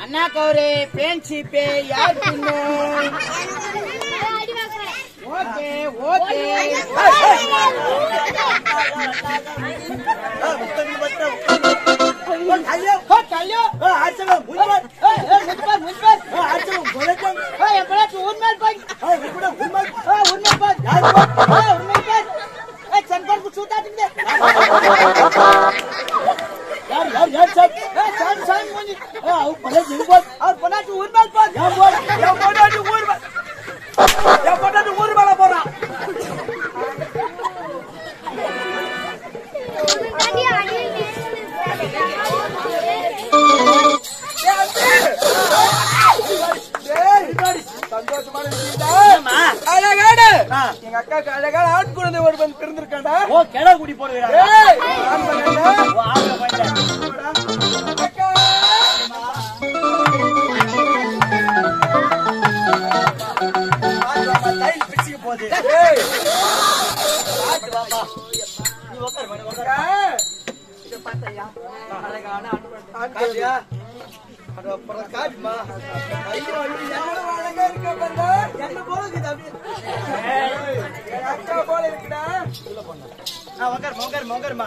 அண்ணா Gowri pan சீப்பே யார் பின்னு okay okay ஐயோ ஓ, கல்யோ ஆச்சகம் உண்மை ஏய், ஏய், முன்பர் முன்பர் ஆச்சகம் குலஜம் ஏய், எப்படாச்சும் உண்மையில் போய் உண்மை உண்மை ஏய், உண்மை போய் யார் ஏய், உண்மை போய் ஏய், சங்கருக்கு சூத்தாட்டுக்குது யார் யார் யார் சார் ஏய், சாமி, சாமி மூஞ்சி. அவர் பல ஜெயிப்பார் அவர் பொண்டாட்டி உண்மையில் போய் என் போட என் பொண்டாட்டி ஊர் மே- என் பொண்டாட்டி ஊர் மேல போறான் சந்தோஷமான விஷயம் அழகாடு எங்க அக்காக்கு அழகான ஆண் குழந்தை ஒரு வந்து பிறந்திருக்காண்டா ஓ கிளா குடி போடுகிறாங்க ஏய், ஆண் பையன்டா. ஓ ஆம்பளை பையன் அக்கா. பாத்துவாப்பா, தையல் பிச்சுக்க போகுது ஏய், பாத்துவாப்பா. நீ உட்காரு மணி உட்காரு அக்கா. ஆண் குழந்தையா? அட, அப்புறம் காட்டுமா. ஐயோ, ஐயோ, எவ்வளவு அழகா இருக்கா பாருங்க. என்ன போல இருக்குது அப்படியே. எங்க அக்கா போல இருக்குடா. நான் உட்காருமா உட்காருமா உட்காருமா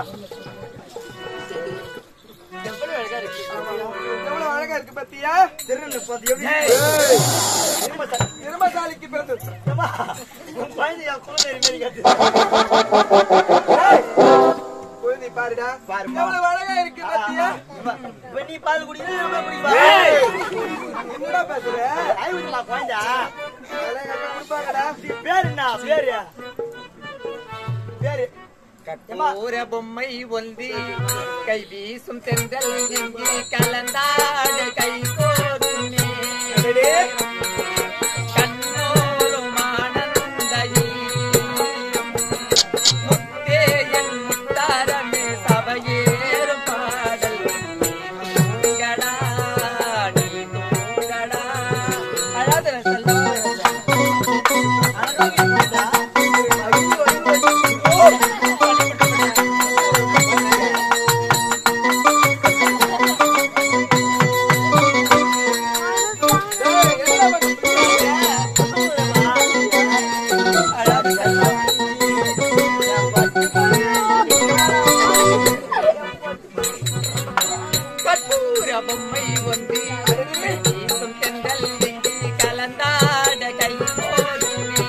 எவ்வளவு அழகா இருக்கு பாத்தியா திருநெல்வேலி போது எப்படி ஏய், திரும்ப தர- இருமசாலிக்கு பிறந்தது ஏம்மா, உன் குழந்தை என் குழந்தை மாரி கத்து ஏய், குழந்தை பாருடா பாரும்மா. எவ்வளவு அழகா இருக்கு பாத்தியா ஏம்மா, இப்ப நீ பால் குடிக்கிறா நம்ம குடிப்பா ஏய், என்னடா பேசுற ஆய் விட்டுலாம் குழந்தை அழகா கொடுப்பாங்கடா நீ பேரு என்ன பேரு பேரு கற்பூர பொம்மை ஒந்தி கை வீசும் தென்றல் எங்கே கலந்தாட கை கோதுமே கண்ணோரும் ஆனந்தையில் முத்தே என் முத்தாரமே சபையேறும் பாடல் தூங்கடா நீ தூங்கடா அழாத ஏய், என்னடா பண்ணிட்டு கற்பூர பொம்மை ஒன்று வீசும் தென்றல் எங்கே கலந்தாட கை போதுமே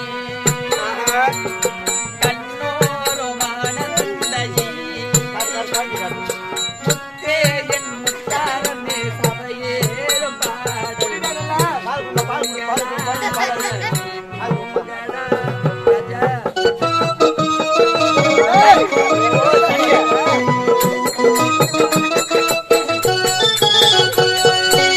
கண்ணோரும் ஆனந்தையில் முத்தே என் முத்தாரமே சபையேறும் பாடல் பால் குடிப்பா, பால் குடிப்பா, பால் குடிப்பா, பால் குடிப்பா. பால் குடிப்பா. ராஜா ஏய்,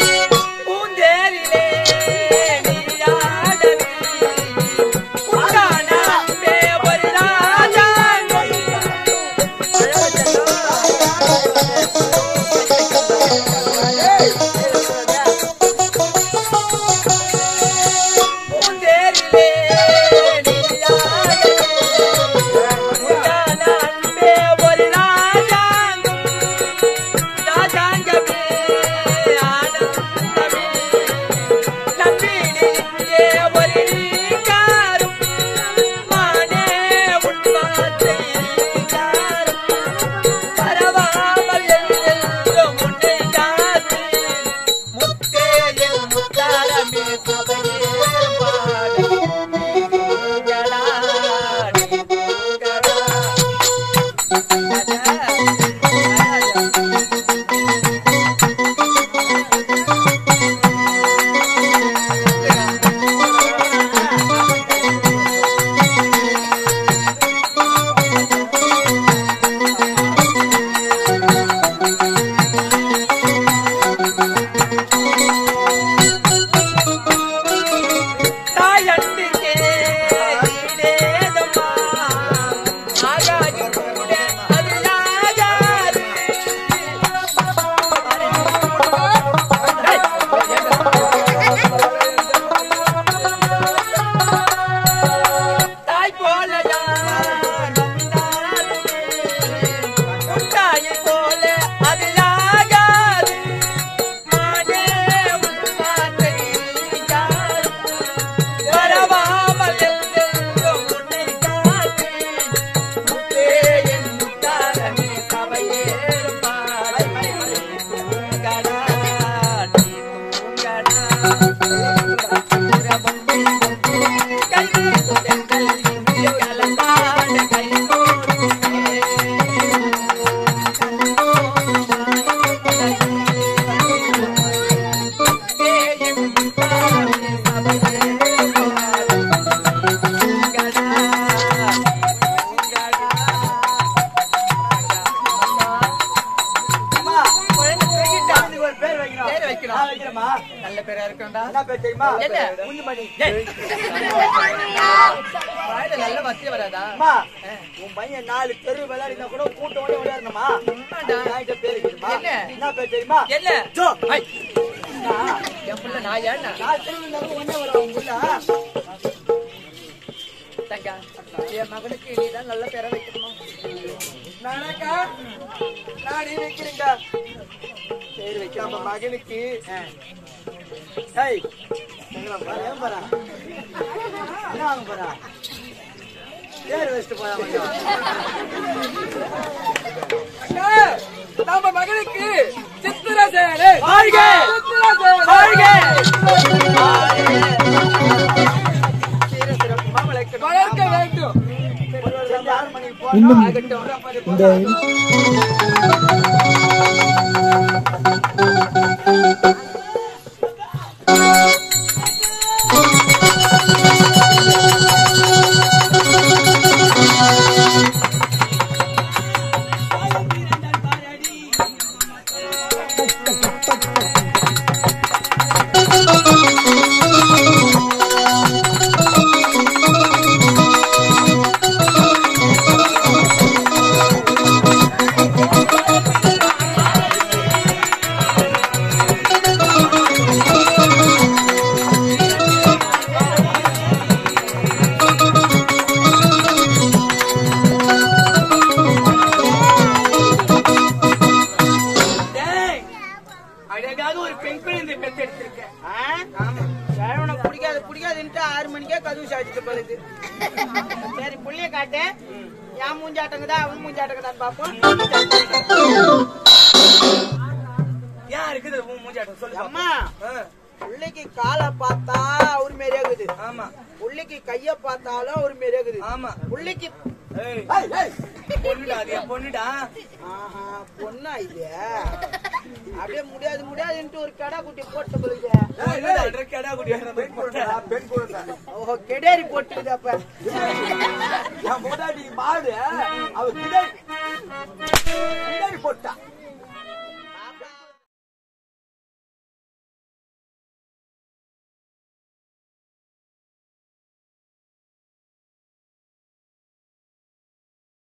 வைக்கணும் நான் வைக்கிறேம்மா. நல்ல பேரா இருக்கணும்டா என்ன பேர் தெரியுமா? என்ன? குஞ்சுமணி. ஏய். வாயில நல்ல வசதி வராதா அம்மா, உன் பையன் நாலு தெரு விளையாடினா கூட கூட்டோட விளையாடணுமா? ஆமாடா. நாய்கிட்ட பேர் இருக்குதும்மா. என்ன? என்ன பேர் தெரியுமா? என்ன ஜோ. ஐ. என் புள்ள நான் ஏன்னா நாலு தெரு விளையாடுனா ஒண்ணே வரும் உன் புள்ள. தங்கா என் மகனுக்கு நீதான் நல்ல பேரை வைக்கணுமா நானாக்கா? நானே வைக்கிறேன்டா. பேர் வைக்காம மகனுக்கு ஏய், எங்கடா போறா? ஏன் போறா? என்ன வாங்க போறா? பேர் வச்சுட்டு போறா கொஞ்சம். நம்ம மகனுக்கு சித்திரசேனை வாழ்க! சீர சிறப்புமா வளர்க்கணும். வளர்க்க வேண்டும் செஞ்சு ஆறு மணிக்கு போறோம். ஆகட்டும் இந்த டேய், அழகாக ஒரு பெண் குழந்தை பெற்றெடுத்திருக்கேன் ஆ? கிழவனை பிடிக்காது பிடிக்காதுன்ட்டு ஆறு மணிக்கே கதவு சாதிச்சுட்டு போகுது சரி புள்ளிய காட்டு என் மூஞ்சாட்டங்குதா அவன் மூஞ்சாட்டங்குதான்னு பாப்போம் ஏன் இருக்குது உன் மூஞ்சாட்டம் சொல்லு பாப்போம். அம்மா ஆ, புள்ளைக்கு காலை பார்த்தா அவர் மாரியே இருக்குது ஆமா புள்ளைக்கு கைய பார்த்தாலும் அவர் மாரியே இருக்குது ஆமா புள்ளைக்கு ஏய், பொண்ணுடா அது என் பொண்ணுடா ஆஹா பொண்ணா இது அப்படியே முடியாது முடியாதுன்ட்டு ஒரு கடா குட்டி போட்டு போகுது பொண்ணுடா, அடக்கடா குடியாடுற மாதிரி போட்டேன். ஓஹோ கெடேரி போட்டுக்குது அப்ப என் பொண்டாட்டி மாடு அவ கிடாரி கிடாரி போட்டா